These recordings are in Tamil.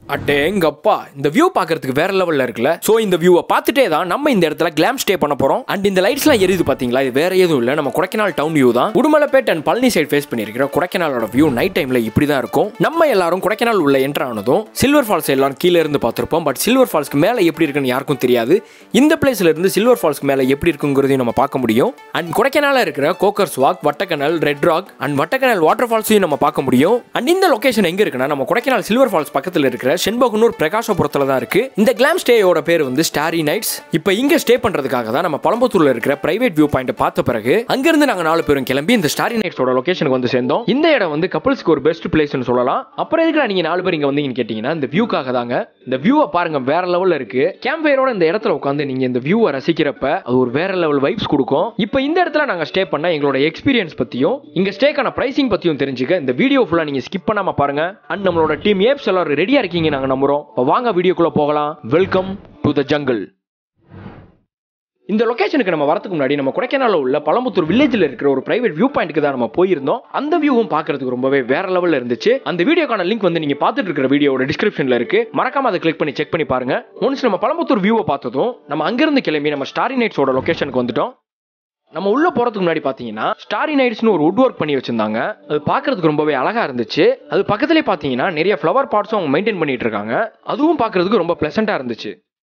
அடேங்கப்பா இந்த வியூ பார்க்கறதுக்கு வேற லெவல்ல இருக்குல்ல சோ இந்த வியூவை பார்த்துட்டே தான் நம்ம இந்த இடத்துல கிளாம் ஸ்டே பண்ண போறோம் அண்ட் இந்த லைட்ஸ்லாம் எரியுது பாத்தீங்களா இது வேற எதுவும் இல்ல நம்ம கொடைக்கானல் டவுன் வியூ தான் Udumalaipet and Palani side face பண்ணிருக்கிற கொடைக்கானலோட வியூ நைட் டைம்ல இப்படி தான் இருக்கும் நம்ம எல்லாரும் கொடைக்கானல் உள்ள என்டர் ஆனதும் சில்வர் ஃபால்ஸ் எல்லாரும் கீழே இருந்து பார்த்திருப்போம் பட் சில்வர் ஃபால்ஸ்க்கு மேல எப்படி இருக்குன்னு யாருக்கும் தெரியாது இந்த பிளேஸ்ல இருந்து சில்வர் ஃபால்ஸ்க்கு மேல எப்படி இருக்குங்கிறதையும் நம்ம பார்க்க முடியும் அண்ட் கொடைக்கானல இருக்கிற Coaker's Walk Vattakanal Red Rock and Vattakanal water ஃபால்ஸையும் நம்ம பார்க்க முடியும் அண்ட் இந்த லொகேஷன் எங்க இருக்குன்னா நம்ம கொடைக்கானல் சில்வர் ஃபால்ஸ் பக்கத்துல இருக்கிற செண்பகனூர் பிரகாசபுரத்துல தான் இருக்கு இந்த கிளாம் ஸ்டேயோட பேர் வந்து ஸ்டாரி நைட்ஸ் இப்போ இங்க ஸ்டே பண்றதுக்காக தான் நம்ம பழம்பத்தூர்ல இருக்கிற பிரைவேட் வியூ பாயிண்ட் பார்த்த பிறகு அங்கிருந்து நாங்க நாலு பேரும் கிளம்பி இந்த ஸ்டாரி நைட்ஸோட லொகேஷனுக்கு வந்து சேர்ந்தோம் இந்த இடம் வந்து கப்பல்ஸ்க்கு ஒரு பெஸ்ட் பிளேஸ்னு சொல்லலாம் அப்புறம் எதுக்கு நீங்க நாலு பேர் இங்க வந்தீங்கன்னு கேட்டீங்கன்னா இந்த வியூக்காக தாங்க இந்த வியூவை பாருங்க வேற லெவல்ல இருக்கு கேம்ப் ஃபயரோட இந்த இடத்துல உட்காந்து நீங்க இந்த வியூவை ரசிக்கிறப்ப அது ஒரு வேற லெவல் வைப்ஸ் கொடுக்கும் இப்போ இந்த இடத்துல நாங்க ஸ்டே பண்ண எங்களோட எக்ஸ்பீரியன்ஸ் பத்தியும் இங்க ஸ்டேக்கான பிரைசிங் பத்தியும் தெரிஞ்சுக்க இந்த வீடியோ ஃபுல்லா நீங்க ஸ்கிப் பண்ணாம பாருங்க அண்ட் நம்மளோட டீம் ஏப்ஸ் எல்லாரும் ரெடியா இருக்கீங்க நாங்க நம்புறோம் இப்போ வாங்க வீடியோக்குள்ள போகலாம் வெல்கம் டு த ஜங்கிள் இந்த லொகேஷனுக்கு நம்ம வரதுக்கு முன்னாடி நம்ம கொடைக்கானல்ல உள்ள பழம்புத்தூர் வில்லேஜில் இருக்கிற ஒரு பிரைவேட் வியூ பாயிண்ட்க்கு தான் நம்ம போயிருந்தோம் அந்த வியூவும் பார்க்கறதுக்கு ரொம்பவே வேற லெவல்ல இருந்துச்சு அந்த வீடியோக்கான லிங்க் வந்து நீங்க பார்த்துட்டு இருக்கிற வீடியோட டிஸ்கிரிப்ஷன்ல இருக்கு மறக்காம அதை கிளிக் பண்ணி செக் பண்ணி பாருங்க ஒன்ஸ் நம்ம பழம்புத்தூர் வியூவை பார்த்ததும் நம்ம அங்கிருந்து கிளம்பி நம்ம ஸ்டாரி நைட்ஸோட லொகேஷனுக்கு வந்துட்டோம் நம்ம உள்ள போறதுக்கு முன்னாடி பாத்தீங்கன்னா ஸ்டாரி நைட்ஸ்னு ஒரு வுட் ஒர்க் பண்ணி வச்சிருந்தாங்க அது பார்க்கிறதுக்கு ரொம்பவே அழகா இருந்துச்சு அது பக்கத்துலேயே பாத்தீங்கன்னா நிறைய ஃப்ளவர் பாட்ஸும் அவங்க மெயின்டைன் பண்ணிட்டு இருக்காங்க அதுவும் பார்க்கிறதுக்கு ரொம்ப பிளசண்டா இருந்துச்சு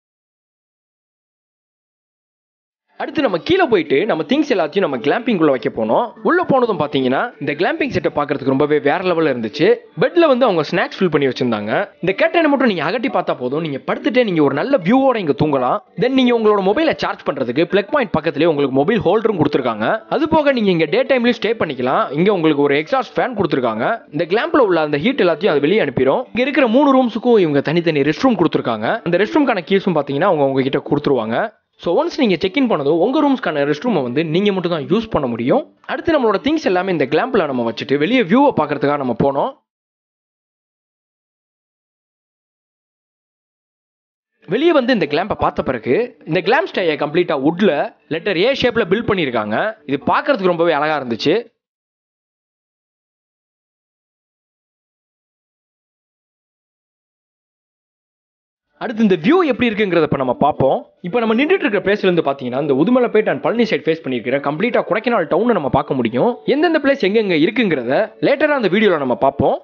அடுத்து நம்ம கீழே போயிட்டு நம்ம திங்ஸ் எல்லாத்தையும் நம்ம கிளாம்பிங் உள்ள வைக்க போனோம் உள்ள போனதும் பாத்தீங்கன்னா இந்த கிளாம்பிங் செட்டை பார்க்கறதுக்கு ரொம்பவே வேற லெவல்ல இருந்துச்சு பெட்ல வந்து அவங்க ஸ்நாக்ஸ் ஃபில் பண்ணி வச்சிருந்தாங்க இந்த கேட்டனை மட்டும் நீங்க அகட்டி பார்த்தா போதும் நீங்க படுத்துட்டே நீங்க ஒரு நல்ல வியூவோட இங்க தூங்கலாம் தென் நீங்க உங்களோட மொபைலை சார்ஜ் பண்றதுக்கு பிளக் பாயிண்ட் பக்கத்துலயே உங்களுக்கு மொபைல் ஹோல்டரும் கொடுத்துருக்காங்க அது போக நீங்க இங்க டே டைம்லயும் ஸ்டே பண்ணிக்கலாம் இங்க உங்களுக்கு ஒரு எக்ஸாஸ்ட் ஃபேன் கொடுத்துருக்காங்க இந்த கிளாம்ப்ல உள்ள அந்த ஹீட் எல்லாத்தையும் அது வெளியே அனுப்பிடும் இங்க இருக்கிற மூணு ரூம்ஸுக்கும் இவங்க தனித்தனி ரெஸ்ட் ரூம் கொடுத்துருக்காங்க அந்த ரெஸ்ட் ரூம்க்கான கீஸும் பாத்தீங்கன்னா அவங்க உங்ககிட்ட கொடுத்துருவாங்க ஸோ ஒன்ஸ் நீங்கள் செக் இன் பண்ணதும் உங்கள் ரூம்ஸ்க்கான ரெஸ்ட் ரூமை வந்து நீங்கள் மட்டும் தான் யூஸ் பண்ண முடியும் அடுத்து நம்மளோட திங்ஸ் எல்லாமே இந்த கிளாம்பில் நம்ம வச்சுட்டு வெளியே வியூவை பார்க்கறதுக்காக நம்ம போனோம் வெளியே வந்து இந்த கிளாம்பை பார்த்த பிறகு இந்த கிளாம்ப் ஸ்டேயை கம்ப்ளீட்டாக வுட்ல லெட்டர் ஏ ஷேப்பில் பில்ட் பண்ணியிருக்காங்க இது பார்க்கறதுக்கு ரொம்பவே அழகாக இருந்துச்சு அடுத்து இந்த வியூ எப்படி இருக்குங்கிறத இப்போ நம்ம பார்ப்போம் இப்போ நம்ம நின்றுட்டு இருக்கிற பிளேஸ்ல இருந்து பார்த்தீங்கன்னா இந்த Udumalaipet and Palani side face பண்ணியிருக்கிற கம்ப்ளீட்டாக கொடைக்கானல் டவுனை நம்ம பார்க்க முடியும் எந்தெந்த பிளேஸ் எங்கெங்க இருக்குங்கிறத லேட்டராக அந்த வீடியோவில் நம்ம பார்ப்போம்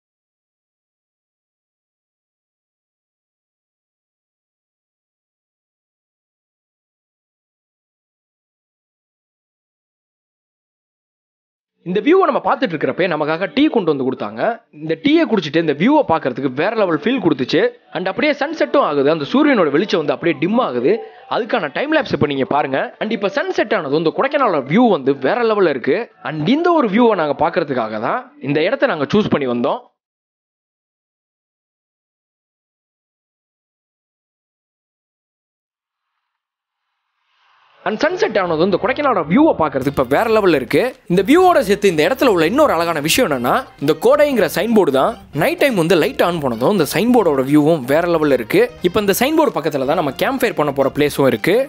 இந்த வியூவை நம்ம பார்த்துட்டு இருக்கிறப்ப நமக்காக டீ கொண்டு வந்து கொடுத்தாங்க இந்த டீயை குடிச்சிட்டு இந்த வியூவை பார்க்கறதுக்கு வேற லெவல் ஃபீல் கொடுத்துச்சு அண்ட் அப்படியே சன்செட்டும் ஆகுது அந்த சூரியனோட வெளிச்சம் வந்து அப்படியே டிம் ஆகுது அதுக்கான டைம் லேப்ஸ் இப்போ நீங்கள் பாருங்க அண்ட் இப்போ சன்செட் ஆனது இந்த கொடைக்கானலோட வியூ வந்து வேற லெவலில் இருக்கு அண்ட் இந்த ஒரு வியூவை நாங்கள் பார்க்கறதுக்காக தான் இந்த இடத்த நாங்கள் சூஸ் பண்ணி வந்தோம் அண்ட் சன்செட் ஆனது இந்த கொடைக்கானலோட வியூவை பார்க்கறதுக்கு இப்போ வேற லெவலில் இருக்கு இந்த வியூவோட சேர்த்து இந்த இடத்துல உள்ள இன்னொரு அழகான விஷயம் என்னன்னா இந்த கோடைங்கிற சைன் போர்டு தான் நைட் டைம் வந்து லைட் ஆன் பண்ணதும் இந்த சைன் போர்டோட வியூவும் வேற லெவலில் இருக்கு இப்போ இந்த சைன் போர்டு பக்கத்தில் தான் நம்ம கேம்ப் ஃபயர் பண்ண போகிற பிளேஸும் இருக்கு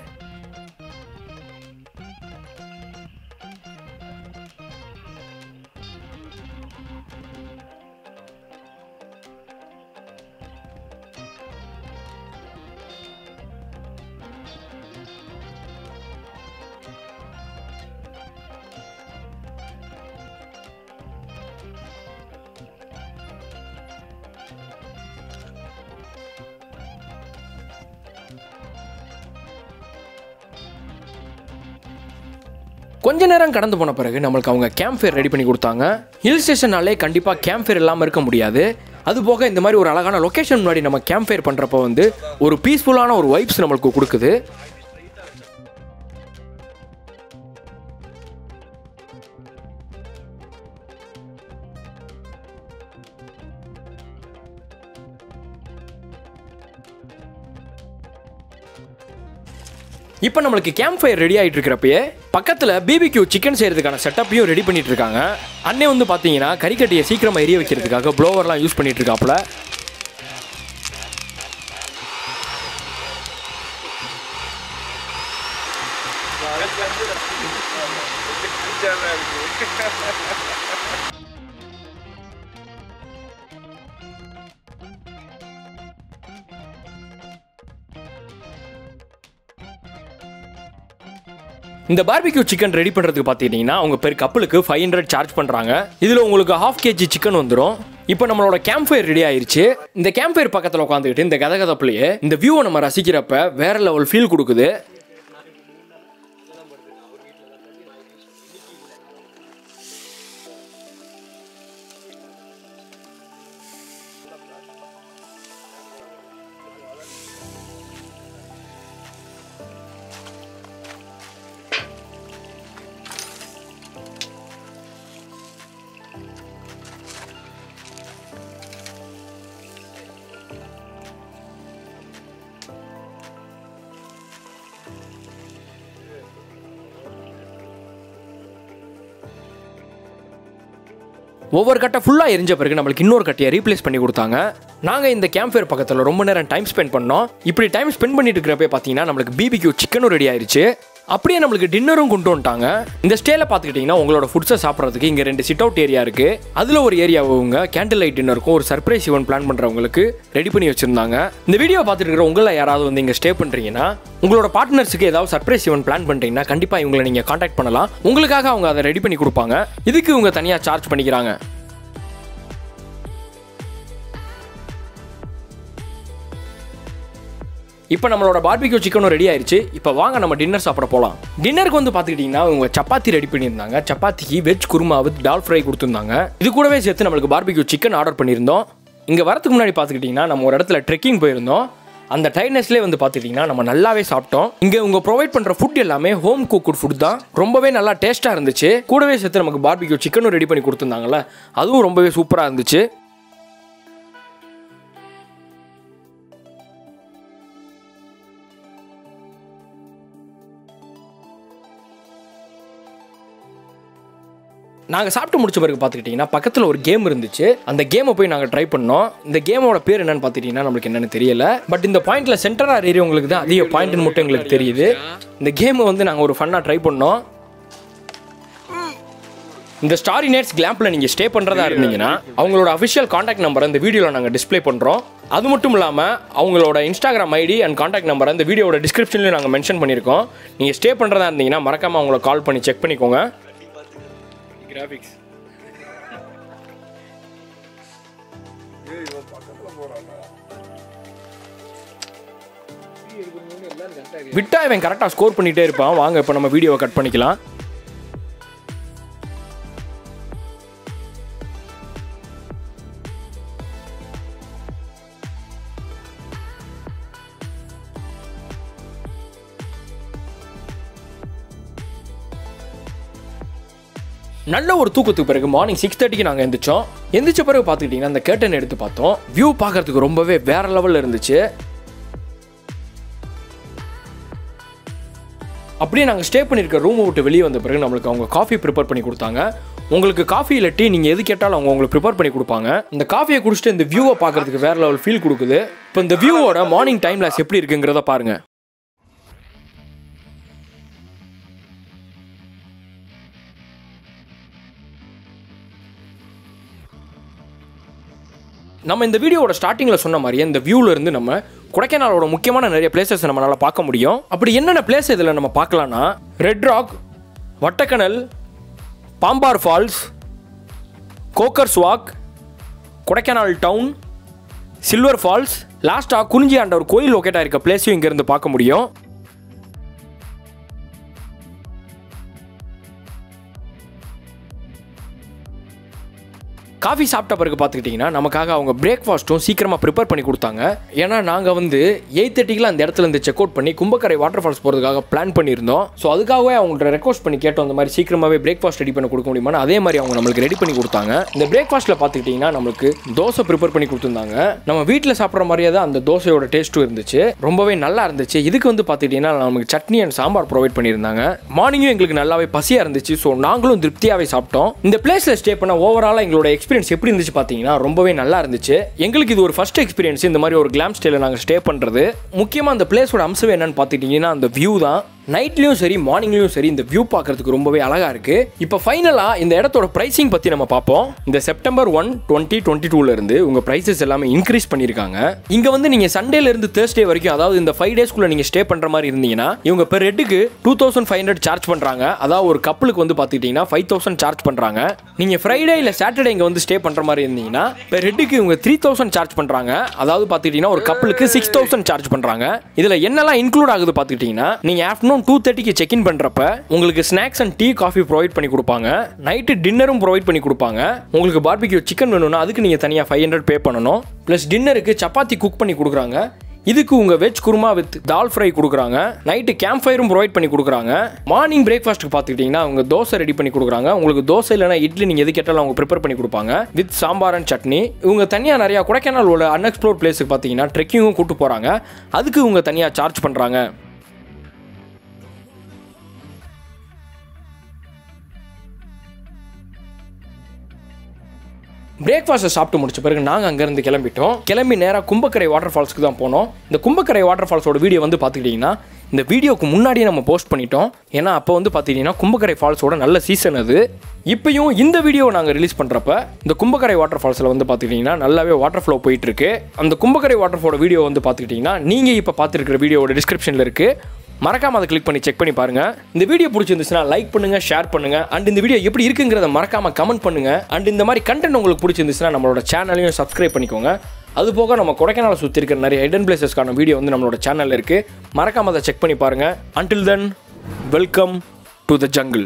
கொஞ்ச நேரம் கடந்து போன பிறகு நம்மளுக்கு அவங்க கேம்ப் ஃபேர் ரெடி பண்ணி கொடுத்தாங்க ஹில் ஸ்டேஷனாலே கண்டிப்பாக கேம்ப் ஃபேர் இல்லாமல் இருக்க முடியாது அது போக இந்த மாதிரி ஒரு அழகான லொக்கேஷன் முன்னாடி நம்ம கேம்ப் ஃபேர் பண்ணுறப்போ வந்து ஒரு பீஸ்ஃபுல்லான ஒரு வைப்ஸ் நம்மளுக்கு கொடுக்குது இப்போ நம்மளுக்கு கேம்ப் ஃபயர் ரெடி ஆகிட்டு இருக்கிறப்பயே பக்கத்தில் பிபிக்யூ சிக்கன் செய்யறதுக்கான செட்டப்பையும் ரெடி பண்ணிட்டு இருக்காங்க அண்ணே வந்து பார்த்தீங்கன்னா கறிக்கட்டியை சீக்கிரமாக எரிய வைக்கிறதுக்காக ப்ளோவர்லாம் யூஸ் பண்ணிட்டு இருக்காப்புல இந்த பார்பிக்யூ சிக்கன் ரெடி பண்ணுறதுக்கு பார்த்துக்கிட்டிங்கன்னா அவங்க பெர் கப்பலுக்கு ஃபைவ் ஹண்ட்ரட் சார்ஜ் பண்ணுறாங்க இதில் உங்களுக்கு ஹாஃப் கேஜி சிக்கன் வந்துடும் இப்போ நம்மளோட கேம்ப் ஃபயர் ரெடி ஆயிருச்சு இந்த கேம்ப் ஃபயர் பக்கத்தில் உட்காந்துக்கிட்டு இந்த கதகதப்புலையே இந்த வியூவை நம்ம ரசிக்கிறப்ப வேற லெவல் ஃபீல் கொடுக்குது ஒவ்வொரு கட்டை ஃபுல்லாக எரிஞ்ச பிறகு நம்மளுக்கு இன்னொரு கட்டையை ரீப்ளேஸ் பண்ணி கொடுத்தாங்க நாங்கள் இந்த கேம்ப் ஃபேர் பக்கத்தில் ரொம்ப நேரம் டைம் ஸ்பெண்ட் பண்ணோம் இப்படி டைம் ஸ்பெண்ட் பண்ணிட்டு இருக்கிறப்ப பார்த்தீங்கன்னா நம்மளுக்கு பிபிக்யூ சிக்கனும் ரெடி ஆயிருச்சு அப்படியே நம்மளுக்கு டின்னரும் கொண்டு வந்துட்டாங்க இந்த ஸ்டேல பார்த்துக்கிட்டிங்கன்னா உங்களோட ஃபுட்ஸை சாப்பிட்றதுக்கு இங்கே ரெண்டு சிட் அவுட் ஏரியா இருக்குது அதில் ஒரு ஏரியாவுங்க கேண்டில் லைட் டின்னருக்கும் ஒரு சர்ப்ரைஸ் ஈவெண்ட் பிளான் பண்ணுறவங்களுக்கு ரெடி பண்ணி வச்சுருந்தாங்க இந்த வீடியோ பார்த்துட்டு இருக்கிற உங்களை யாராவது வந்து இங்கே ஸ்டே பண்ணுறீங்கன்னா உங்களோட பார்ட்னர்ஸுக்கு ஏதாவது சர்ப்ரைஸ் ஈவெண்ட் பிளான் பண்ணுறீங்கன்னா கண்டிப்பாக இவங்களை நீங்கள் காண்டாக்ட் பண்ணலாம் உங்களுக்காக அவங்க அதை ரெடி பண்ணி கொடுப்பாங்க இதுக்கு இவங்க தனியாக சார்ஜ் பண்ணிக்கிறாங்க இப்போ நம்மளோட பார்பிக்யூ சிக்கனும் ரெடி ஆயிருச்சு இப்போ வாங்க நம்ம டின்னர் சாப்பிட போகலாம் டின்னருக்கு வந்து பார்த்துக்கிட்டிங்கன்னா இவங்க சப்பாத்தி ரெடி பண்ணியிருந்தாங்க சப்பாத்திக்கு veg kurma with dal fry கொடுத்துருந்தாங்க இது கூடவே சேர்த்து நம்மளுக்கு பார்பிக்யூ சிக்கன் ஆர்டர் பண்ணியிருந்தோம் இங்கே வரதுக்கு முன்னாடி பார்த்துக்கிட்டிங்கன்னா நம்ம ஒரு இடத்துல ட்ரெக்கிங் போயிருந்தோம் அந்த டைட்னஸ்லேயே வந்து பார்த்துக்கிட்டிங்கன்னா நம்ம நல்லாவே சாப்பிட்டோம் இங்கே உங்க ப்ரொவைட் பண்ணுற ஃபுட் எல்லாமே ஹோம் குக்குட் ஃபுட் தான் ரொம்பவே நல்லா டேஸ்ட்டாக இருந்துச்சு கூடவே சேர்த்து நமக்கு பார்பிக்யூ சிக்கனும் ரெடி பண்ணி கொடுத்துருந்தாங்கல்ல அதுவும் ரொம்பவே சூப்பராக இருந்துச்சு நாங்கள் சாப்பிட்டு முடிச்ச பிறகு பார்த்துக்கிட்டிங்கன்னா பக்கத்தில் ஒரு கேம் இருந்துச்சு அந்த கேமை போய் நாங்கள் ட்ரை பண்ணோம் இந்த கேமோட பேர் என்னன்னு பார்த்துக்கிட்டிங்கன்னா நம்மளுக்கு என்னன்னு தெரியல பட் இந்த பாயிண்ட்ல சென்டராக ஏரியவங்களுக்கு தான் அதிக பாயிண்ட்னு மட்டும் எங்களுக்கு தெரியுது இந்த கேமை வந்து நாங்கள் ஒரு ஃபன்னாக ட்ரை பண்ணோம் இந்த ஸ்டாரி நைட்ஸ் கிளாம்பில் நீங்கள் ஸ்டே பண்ணுறதா இருந்தீங்கன்னா அவங்களோட அஃபிஷியல் காண்டாக்ட் நம்பரை இந்த வீடியோவில் நாங்கள் டிஸ்ப்ளே பண்ணுறோம் அது மட்டும் இல்லாமல் அவங்களோட இன்ஸ்டாகிராம் ஐடி அண்ட் காண்டாக்ட் நம்பரை இந்த வீடியோட டிஸ்கிரிப்ஷன்லையும் நாங்கள் மென்ஷன் பண்ணியிருக்கோம் நீங்கள் ஸ்டே பண்ணுறதா இருந்தீங்கன்னா மறக்காமல் அவங்கள கால் பண்ணி செக் பண்ணிக்கோங்க கிராஃபிக்ஸ் விட்டா இவன் கரெக்டாக ஸ்கோர் பண்ணிட்டே இருப்பான் வாங்க இப்போ நம்ம வீடியோவை கட் பண்ணிக்கலாம் நல்ல ஒரு தூக்கத்துக்கு பிறகு மார்னிங் சிக்ஸ் தேர்ட்டிக்கு நாங்கள் எந்திரிச்சோம் எந்திரிச்ச பிறகு பார்த்துக்கிட்டிங்கன்னா அந்த கேட்டன் எடுத்து பார்த்தோம் வியூ பார்க்கறதுக்கு ரொம்பவே வேற லெவலில் இருந்துச்சு அப்படியே நாங்கள் ஸ்டே பண்ணியிருக்க ரூமை விட்டு வெளியே வந்த பிறகு நம்மளுக்கு அவங்க காஃபி ப்ரிப்பேர் பண்ணி கொடுத்தாங்க உங்களுக்கு காஃபி இல்லை டீ நீங்கள் எது கேட்டாலும் அவங்க உங்களுக்கு ப்ரிப்பேர் பண்ணி கொடுப்பாங்க இந்த காஃபியை குடிச்சிட்டு இந்த வியூவை பார்க்கறதுக்கு வேற லெவல் ஃபீல் கொடுக்குது இப்போ இந்த வியூவோட மார்னிங் டைம் லாஸ் எப்படி இருக்குங்கிறத பாருங்க நம்ம இந்த வீடியோவோட ஸ்டார்டிங்கில் சொன்ன மாதிரியே இந்த வியூவில் இருந்து நம்ம கொடைக்கானலோட முக்கியமான நிறைய பிளேசஸ் நம்மளால் பார்க்க முடியும் அப்படி என்னென்ன பிளேஸ் இதில் நம்ம பார்க்கலாம்னா Red Rock Vattakanal Pambar falls Coaker's Walk Kodaikanal town Silver Falls லாஸ்ட்டாக குறிஞ்சி ஆண்ட ஒரு கோயில் லொக்கேட் ஆயிருக்க பிளேஸையும் இங்கேருந்து பார்க்க முடியும் காஃபி சாப்பிட்ட பிறகு பார்த்துக்கிட்டிங்கன்னா நமக்காக அவங்க பிரேக்ஃபாஸ்ட்டும் சீக்கிரமாக ப்ரிப்பேர் பண்ணி கொடுத்தாங்க ஏன்னா நாங்கள் வந்து எயிட் தேர்ட்டிக்கெலாம் அந்த இடத்துல இருந்து செக் அவுட் பண்ணி கும்பக்கரை வாட்டர் ஃபால்ஸ் போகிறதுக்காக பிளான் பண்ணியிருந்தோம் ஸோ அதுக்காகவே அவங்கள்ட்ட ரெக்வஸ்ட் பண்ணி கேட்டோம் அந்த மாதிரி சீக்கிரமாகவே பிரேக்ஃபாஸ்ட் ரெடி பண்ணி கொடுக்க முடியுமான்னு அதே மாதிரி அவங்க நம்மளுக்கு ரெடி பண்ணி கொடுத்தாங்க இந்த பிரேக்ஃபாஸ்ட்டில் பார்த்துக்கிட்டிங்கன்னா நம்மளுக்கு தோசை ப்ரிப்பேர் பண்ணி கொடுத்துருந்தாங்க நம்ம வீட்டில் சாப்பிட்ற மாதிரியே தான் அந்த தோசையோட டேஸ்ட்டும் இருந்துச்சு ரொம்பவே நல்லா இருந்துச்சு இதுக்கு வந்து பார்த்துக்கிட்டிங்கன்னா நமக்கு சட்னி அண்ட் சாம்பார் ப்ரொவைட் பண்ணியிருந்தாங்க மார்னிங்கும் எங்களுக்கு நல்லாவே பசியாக இருந்துச்சு ஸோ நாங்களும் திருப்தியாகவே சாப்பிட்டோம் இந்த பிளேஸில் ஸ்டே பண்ண ஓவராலாக எங்களோட எக்ஸ்பீரியன்ஸ் எப்படி இருந்துச்சு பார்த்தீங்கன்னா ரொம்பவே நல்லா இருந்துச்சு எங்களுக்கு இது ஒரு ஃபர்ஸ்ட் எக்ஸ்பீரியன்ஸ் இந்த மாதிரி ஒரு கிளாம் ஸ்டேல நாங்கள் ஸ்டே பண்ணுறது முக்கியமாக அந்த பிளேஸோட அம்சம் என்னன்னு பார்த்துக்கிட்டிங்கன்னா அந்த வியூ தான் நைட்லயும் சரி மார்னிங்லயும் சரி இந்த வியூ பார்க்கறதுக்கு ரொம்பவே அழகா இருக்கு இப்போ ஃபைனலா இந்த இடத்தோட பிரைசிங் பத்தி நம்ம பார்ப்போம் இந்த செப்டம்பர் ஒன் டுவெண்ட்டி டுவெண்ட்டி டூல இருந்து உங்க பிரைசஸ் எல்லாமே இன்க்ரீஸ் பண்ணிருக்காங்க இங்க வந்து நீங்க சண்டேல இருந்து தேர்ஸ்டே வரைக்கும் அதாவது இந்த ஃபைவ் டேஸ்க்குள்ள நீங்க ஸ்டே பண்ற மாதிரி இருந்தீங்கன்னா இவங்க பெர் ஹெட்டுக்கு two thousand five hundred charge பண்றாங்க அதாவது ஒரு கப்பலுக்கு வந்து பாத்துக்கிட்டீங்கன்னா ஃபைவ் தௌசண்ட் சார்ஜ் பண்றாங்க நீங்க ஃப்ரைடே இல்ல சாட்டர்டே இங்க வந்து ஸ்டே பண்ற மாதிரி இருந்தீங்கன்னா பெர் ஹெட்டுக்கு இவங்க த்ரீ தௌசண்ட் சார்ஜ் பண்றாங்க அதாவது பாத்துக்கிட்டீங்கன்னா ஒரு கப்பலுக்கு சிக்ஸ் தௌசண்ட் சார்ஜ் பண்றாங்க இதுல என்னெல்லாம் இன்க்ளூட் ஆகுது பாத்துக்கிட்டீங்கன்னா நீங்க ஆஃப்டர்நூன் டூ தேர்ட்டிக்கு செக் இன் பண்றப்ப உங்களுக்கு snacks and tea coffee provide பண்ணி கொடுப்பாங்க நைட்டு டின்னரும் ப்ரொவைட் பண்ணி கொடுப்பாங்க உங்களுக்கு பார்பிக்யூ சிக்கன் வேணும்னா அதுக்கு நீங்க தனியா ஃபைவ் ஹண்ட்ரட் பே பண்ணணும் ப்ளஸ் டின்னருக்கு சப்பாத்தி குக் பண்ணி கொடுக்குறாங்க இதுக்கு உங்க veg kurma with dal fry கொடுக்குறாங்க நைட்டு கேம்ப் ஃபயரும் ப்ரொவைட் பண்ணி கொடுக்குறாங்க மார்னிங் பிரேக்ஃபாஸ்ட்டுக்கு பார்த்துக்கிட்டிங்கன்னா அவங்க தோசை ரெடி பண்ணி கொடுக்குறாங்க உங்களுக்கு தோசை இல்லைனா இட்லி நீங்கள் எது கேட்டாலும் அவங்க ப்ரிப்பேர் பண்ணி கொடுப்பாங்க வித் சாம்பார் அண்ட் சட்னி இவங்க தனியாக நிறையா கொடைக்கானல் உள்ள அன்எக்ஸ்ப்ளோர் பிளேஸுக்கு பார்த்தீங்கன்னா ட்ரெக்கிங்கும் கூட்டு போகிறாங்க அதுக்கு இவங்க தனியாக சார்ஜ் பண்ணுறாங்க பிரேக்ஃபாஸ்ட்டை சாப்பிட்டு முடிச்ச பிறகு நாங்கள் அங்கேருந்து கிளம்பிட்டோம் கிளம்பி நேராக கும்பக்கரை வாட்டர் ஃபால்ஸ்க்கு தான் போனோம் இந்த கும்பக்கரை வாட்டர் ஃபால்ஸோட வீடியோ வந்து பார்த்துக்கிட்டிங்கன்னா இந்த வீடியோக்கு முன்னாடியே நம்ம போஸ்ட் பண்ணிட்டோம் ஏன்னா அப்போ வந்து பார்த்துக்கிட்டிங்கன்னா கும்பக்கரை ஃபால்ஸோட நல்ல சீசன் அது இப்பயும் இந்த வீடியோவை நாங்கள் ரிலீஸ் பண்ணுறப்ப இந்த கும்பக்கரை வாட்டர் ஃபால்ஸில் வந்து பார்த்துக்கிட்டிங்கன்னா நல்லாவே வாட்டர் ஃப்ளோ போயிட்டு இருக்கு அந்த கும்பக்கரை வாட்டர் ஃப்ளோட வீடியோ வந்து பார்த்துக்கிட்டிங்கன்னா நீங்கள் இப்போ பார்த்துருக்கிற வீடியோவோட டிஸ்கிரிப்ஷனில் இருக்குது மறக்காம அதை கிளிக் பண்ணி செக் பண்ணி பாருங்க இந்த வீடியோ பிடிச்சிருந்துச்சுன்னா லைக் பண்ணுங்க ஷேர் பண்ணுங்க அண்ட் இந்த வீடியோ எப்படி இருக்குங்கிறத மறக்காம கமெண்ட் பண்ணுங்க அண்ட் இந்த மாதிரி கண்டென்ட் உங்களுக்கு பிடிச்சிருந்துச்சுன்னா நம்மளோட சேனலையும் சப்ஸ்கிரைப் பண்ணிக்கோங்க அது போக நம்ம கொடைக்கானலை சுற்றி இருக்கிற நிறைய ஹிடன் பிளேசஸ்க்கான வீடியோ வந்து நம்மளோட சேனலில் இருக்கு மறக்காம அதை செக் பண்ணி பாருங்க until then welcome to the jungle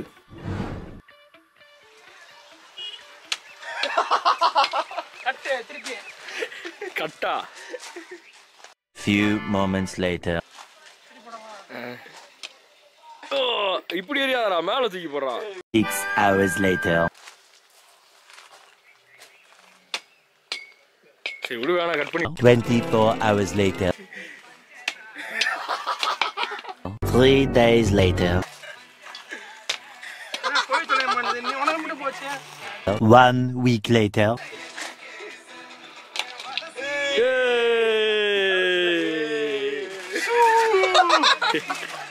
கட்டா Few moments later. இப்படி எரியாதா மேலே தூக்கி போடுறான் Six hours later. சரி விடு வேணா கட் பண்ணி 24 hours later. Three days later. One week later. Yay!